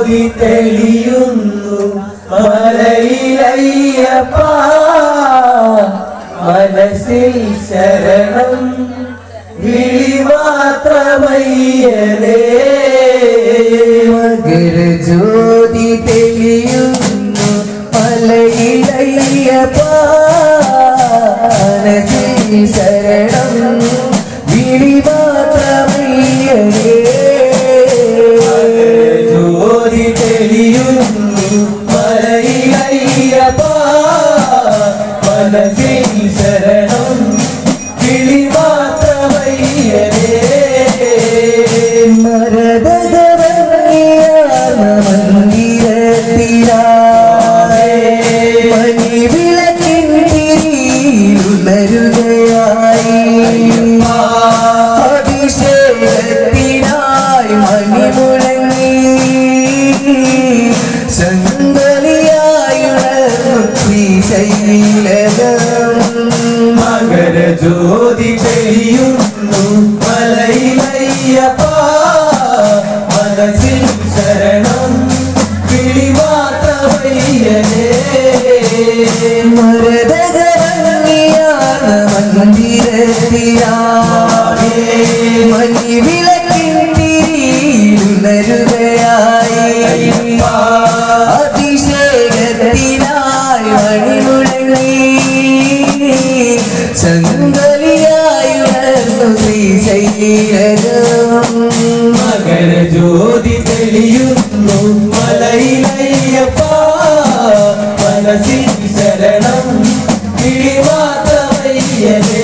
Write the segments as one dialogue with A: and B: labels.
A: ജ്യോതി തെളിയുന്നു മലയിലയ്യപ്പ മനസ്സിൽ ശരണം വിളി മാത്രമയ്യനേ
B: മകരജ്യോതി തെളിയുന്നു മലയിലയ്യപ്പാനസിൽ ശരണം വിളി മാത്രമയ്യനേ
A: ജ്യോതി തെളിയുന്നു മലയിലയ്യപ്പ മനസ്സിൽ ശരണം വിളി മാത്രമയ്യനേ
B: മരതകരങ്ങിയാർന്ന മന്ദിരത്തിലായി മണിവിളക്കിൻ തിരിയുണരുകയായി അഭിഷേകത്തിനായി മണിമുഴങ്ങി സംഗലിയായുണർന്നു ശ്രീശൈലകം
A: മകരജ്യോതി തെളിയുന്നു മലയിലയ്യപ്പ മനസ്സിൽ ശരണം വിളി മാത്രമയ്യനേ
B: മരതകരങ്ങിയാർന്ന മന്ദിരത്തിലായി മണിവിളക്കിൻ തിരിയുണരുകയായി അഭിഷേകത്തിനായി മണിമുഴങ്ങി സംഗലിയായുണർന്നു ശ്രീശൈലകം
A: മകരജ്യോതി തെളിയുന്നു മലയിലയ്യപ്പ മനസ്സിൽ ശരണം വിളി മാത്രമയ്യനേ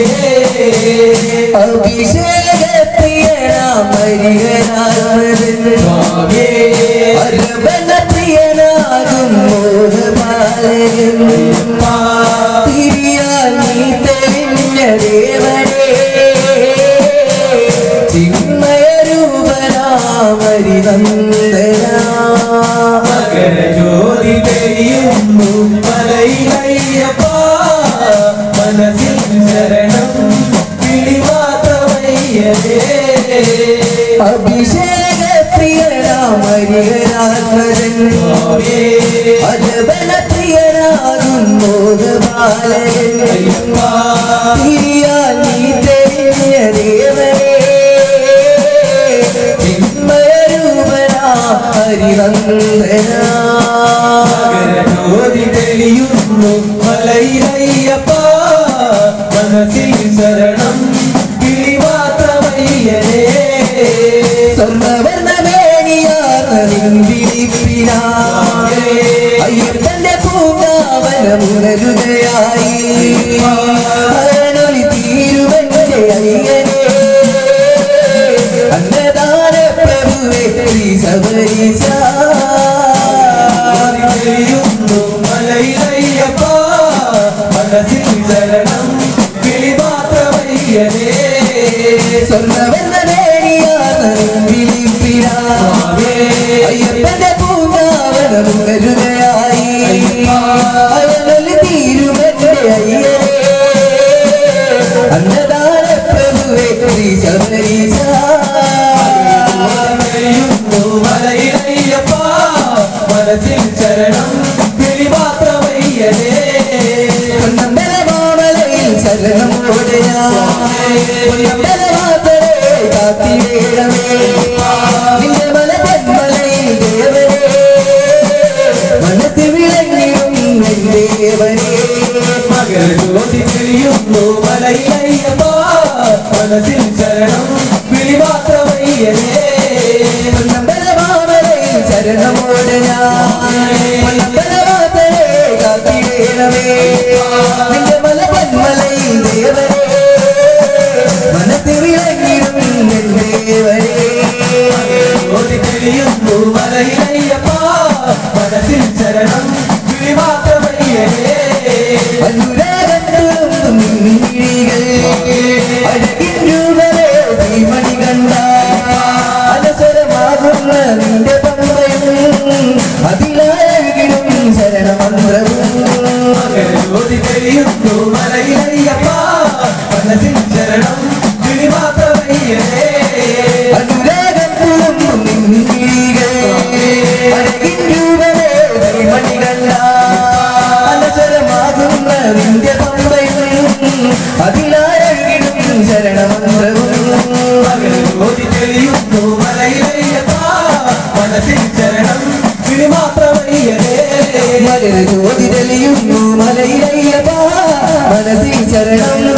B: അഭിഷേകപ്രിയനാമരികനാകും അരബലപ്രിയനാകും മോഹപാലകൻ തിരിയാൽ നീ തെളിഞ്ഞ ദേവനേ ചിന്മയ രൂപനാമരിനന്ദനാ
A: മകരജ്യോതി തെളിയുന്നു മലയിലയ്യപ്പ മനസ്സിൽ ശരണം വിളി മാത്രമയ്യനേ
B: അഭിഷേകപ്രിയനാമരികനാത്മജൻ അജബലപ്രിയനാകും മോഹപാലകൻ തിരിയാൽ നീ തെളിഞ്ഞ ദേവനേ ചിന്മയരൂപനാ ഹരിനന്ദനാ
A: ജ്യോതി തെളിയുന്നു മലയിലയ്യപ്പ മനസ്സിൽ ശരണം കിളി മാത്രമയ്യനേ
B: സ്വർണ്ണവർണ്ണമേനിയാർന്നിരിപ്പിനായി അയ്യപ്പന്റെ പൂങ്കാവനമുണരുകയായി അയനൊലി തീരുവന്റെ അയ്യനേ അന്നദാന പ്രഭുവേ ശ്രീ ശബരീശ
A: തെളിയുന്നു മലയിലയ്യപ്പ മനസ്സിൽ ശരണം കിളി മാത്രമയ്യനേ
B: അയ്യപ്പന്റെ പൂങ്കാവനമുണരുകയായി അയനൊലി തീരുവന്റെ അയ്യനേ അന്നദാന പ്രഭുവേ ശ്രീ ശബരീശ
A: തെളിയുന്നു മലയിലയ്യപ്പ മനസ്സിൽ ശരണം കിളി മാത്രമയ്യനേ
B: പൊന്നമ്പലമാമലയിൽ ശരണമോടയാമ്പലമാതരെ കാത്തിടേണമേ നിന്റെ മല തെന്മലയിൽ ദേവനേ മനസ്സിൽ വിളങ്ങിടും എൻ ദേവനേ
A: മകരജ്യോതി തെളിയുന്നു മലയിലയ്യപ്പ മനസ്സിൽ ശരണം വിളി മാത്രമയ്യനേ
B: പൊന്നമ്പലമാമലയിൽ ശരണമോടയാമ്പലമാതരെ കാത്തിടേണമേ നിന്റെ മല തെന്മലയിൽ ദേവനേ മനസ്സിൽ വിളങ്ങിടും എൻ ദേവനേ
A: ജ്യോതി തെളിയുന്നു മലയിലയ്യപ്പ മനസ്സിൽ ശരണം വിളി മാത്രമയ്യനേ
B: അനുരാഗത്തും മിഴികൾ അഴകിൻ രൂപമേ ശ്രീമണി കണ്ട അനസരമാകുന്ന നിന്റെ പമ്പയും അതിലഴകിടും ശരണമന്ത്രവും
A: മകരജ്യോതി തെളിയുന്നു മലയിലയ്യപ്പ മനസ്സിൽ ശരണം വിളി മാത്രമയ്യനേ
B: അനുരാഗത്തും മിഴികൾ അതിനാരഴുകിടും ശരണമന്ത്രവും
A: പകലോതി തെളിയുന്നു മലയിലയ്യപ്പ മനസ്സിൽ ചരണം വിളി മാത്രമയ്യതേ
B: മകര ജ്യോതി തെളിയുന്നു മലയിലയ്യപ്പ മനസ്സിൽ ശരണം